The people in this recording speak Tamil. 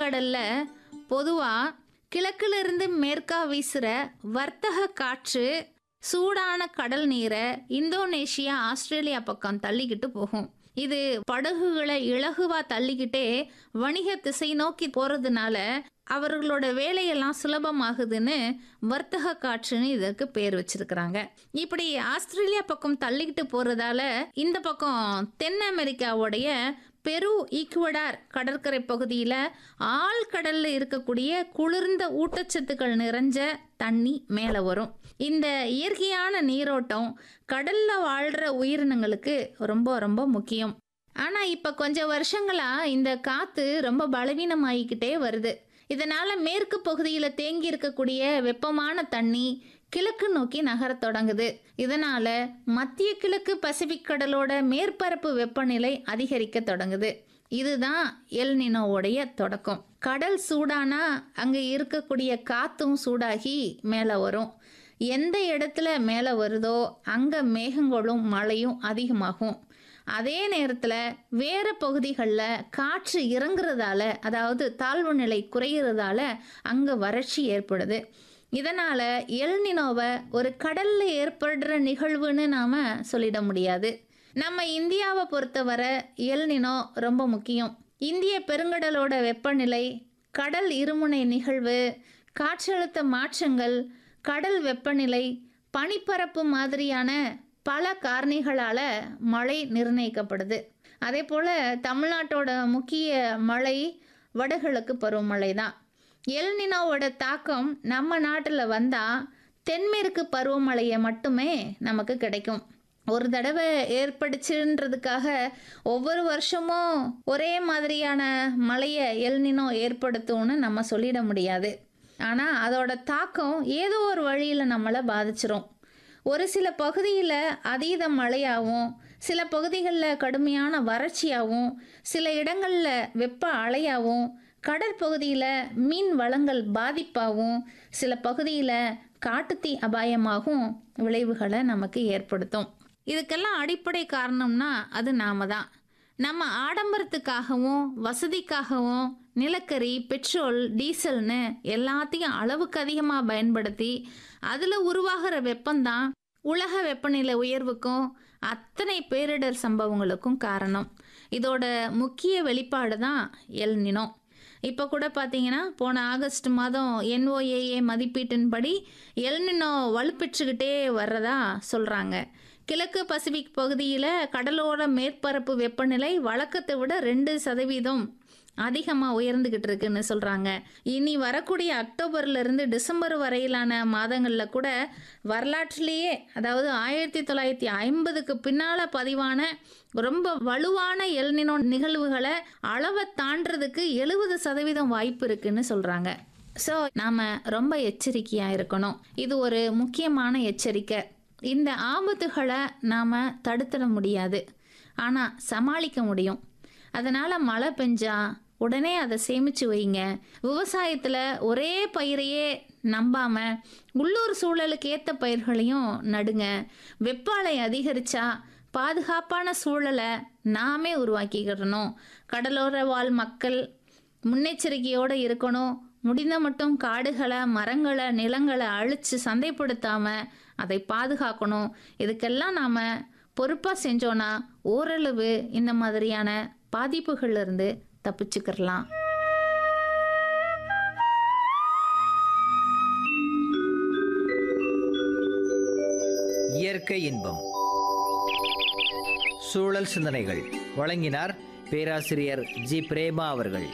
அரபிக்கடல்ல பொதுவா கிழக்கிலிருந்து மேற்கா வீசுற வர்த்தக காற்று சூடான கடல் நீரை இந்தோனேஷியா ஆஸ்திரேலியா பக்கம் தள்ளிக்கிட்டு போகும் இது படகுகளை இலகுவா தள்ளிக்கிட்டே வணிக திசை நோக்கி போறதுனால அவர்களோட வேலையெல்லாம் சுலபமாகுதுன்னு வர்த்தக காற்றுன்னு இதற்கு பேர் வச்சிருக்கிறாங்க இப்படி ஆஸ்திரேலியா பக்கம் தள்ளிக்கிட்டு போறதால இந்த பக்கம் தென் அமெரிக்காவுடைய பெரு ஈக்குவடார் கடற்கரை பகுதியில் ஆழ்கடல்ல இருக்கக்கூடிய குளிர்ந்த ஊட்டச்சத்துக்கள் நிறைஞ்ச தண்ணி மேலே வரும் இந்த இயற்கையான நீரோட்டம் கடல்ல வாழ்கிற உயிரினங்களுக்கு ரொம்ப ரொம்ப முக்கியம் ஆனால் இப்போ கொஞ்சம் வருஷங்களா இந்த காற்று ரொம்ப பலவீனமாகிக்கிட்டே வருது இதனால் மேற்கு பகுதியில் தேங்கி இருக்கக்கூடிய வெப்பமான தண்ணி கிழக்கு நோக்கி நகரத் தொடங்குது இதனால மத்திய கிழக்கு பசிபிக் கடலோட மேற்பரப்பு வெப்பநிலை அதிகரிக்க தொடங்குது இதுதான் எல்னினோவுடைய தொடக்கம் கடல் சூடானா அங்கே இருக்கக்கூடிய காத்தும் சூடாகி மேலே வரும் எந்த இடத்துல மேலே வருதோ அங்கே மேகங்களும் மழையும் அதிகமாகும் அதே நேரத்தில் வேறு பகுதிகளில் காற்று இறங்குறதால அதாவது தாழ்வு நிலை குறையிறதால அங்கே வறட்சி ஏற்படுது இதனால் எல்னினோவை ஒரு கடலில் ஏற்படுற நிகழ்வுன்னு நாம் சொல்லிட முடியாது நம்ம இந்தியாவை பொறுத்தவரை எல்னினோ ரொம்ப முக்கியம் இந்திய பெருங்கடலோட வெப்பநிலை கடல் இருமுனை நிகழ்வு காற்றழுத்த மாற்றங்கள் கடல் வெப்பநிலை பனிப்பரப்பு மாதிரியான பல காரணிகளால் மழை நிர்ணயிக்கப்படுது அதே போல் தமிழ்நாட்டோட முக்கிய மழை வடகிழக்கு பருவமழை தான் எல்னினோவோட தாக்கம் நம்ம நாட்டில் வந்தால் தென்மேற்கு பருவமழையை மட்டுமே நமக்கு கிடைக்கும் ஒரு தடவை ஏற்படுச்சுன்றதுக்காக ஒவ்வொரு வருஷமும் ஒரே மாதிரியான மழையை எல்னினோ ஏற்படுத்தும்னு நம்ம சொல்லிட முடியாது ஆனால் அதோட தாக்கம் ஏதோ ஒரு வழியில் நம்மளை பாதிச்சிரும் ஒரு சில பகுதியில் அதீத மழையாகவும் சில பகுதிகளில் கடுமையான வறட்சியாகவும் சில இடங்களில் வெப்ப அலையாகவும் கடற்பகுதியில் மீன் வளங்கள் பாதிப்பாகவும் சில பகுதியில் காட்டுத்தீ அபாயமாகவும் விளைவுகளை நமக்கு ஏற்படுத்தும் இதுக்கெல்லாம் அடிப்படை காரணம்னா அது நாம தான் நம்ம ஆடம்பரத்துக்காகவும் வசதிக்காகவும் நிலக்கரி பெட்ரோல் டீசல்னு எல்லாத்தையும் அளவுக்கு அதிகமாக பயன்படுத்தி அதில் உருவாகிற வெப்பம்தான் உலக வெப்பநிலை உயர்வுக்கும் அத்தனை பேரிடர் சம்பவங்களுக்கும் காரணம் இதோட முக்கிய வெளிப்பாடு தான் எல்னினோ இப்போ கூட பார்த்தீங்கன்னா போன ஆகஸ்ட் மாதம் என்ஓஏஏ மதிப்பீட்டின்படி எல்னினோ வலுப்பெற்றுக்கிட்டே வர்றதா சொல்கிறாங்க கிழக்கு பசிபிக் பகுதியில் கடலோர மேற்பரப்பு வெப்பநிலை வழக்கத்தை விட ரெண்டு சதவீதம் அதிகமாக உயர்ந்துக்கிட்டு இருக்குன்னு சொல்கிறாங்க இனி வரக்கூடிய அக்டோபர்லேருந்து டிசம்பர் வரையிலான மாதங்களில் கூட வரலாற்றிலேயே அதாவது ஆயிரத்தி தொள்ளாயிரத்தி ஐம்பதுக்கு பின்னால் பதிவான ரொம்ப வலுவான எல்னினோ நிகழ்வுகளை அளவை தாண்டறதுக்கு எழுபது சதவீதம் வாய்ப்பு இருக்குன்னு சொல்கிறாங்க ஸோ நாம் ரொம்ப எச்சரிக்கையாக இருக்கணும் இது ஒரு முக்கியமான எச்சரிக்கை இந்த ஆபத்துகளை நாம் தடுத்துட முடியாது ஆனால் சமாளிக்க முடியும் அதனால் மழை பெஞ்சா உடனே அதை சேமித்து வைங்க விவசாயத்தில் ஒரே பயிரையே நம்பாமல் உள்ளூர் சூழலுக்கு ஏற்ற பயிர்களையும் நடுங்க வெப்ப அலை அதிகரித்தா பாதுகாப்பான சூழலை நாமே உருவாக்கிக்கிடணும் கடலோர வாழ் மக்கள் முன்னெச்சரிக்கையோடு இருக்கணும் முடிந்த மட்டும் காடுகளை மரங்களை நிலங்களை அழித்து சந்தைப்படுத்தாமல் அதை பாதுகாக்கணும் இதுக்கெல்லாம் நாம் பொறுப்பாக செஞ்சோன்னா ஓரளவு இந்த மாதிரியான பாதிப்புகள்லேருந்து தப்பிச்சுக்கிடலாம் இயற்கை இன்பம் சூழல் சிந்தனைகள் வழங்கினார் பேராசிரியர் ஜி பிரேமா அவர்கள்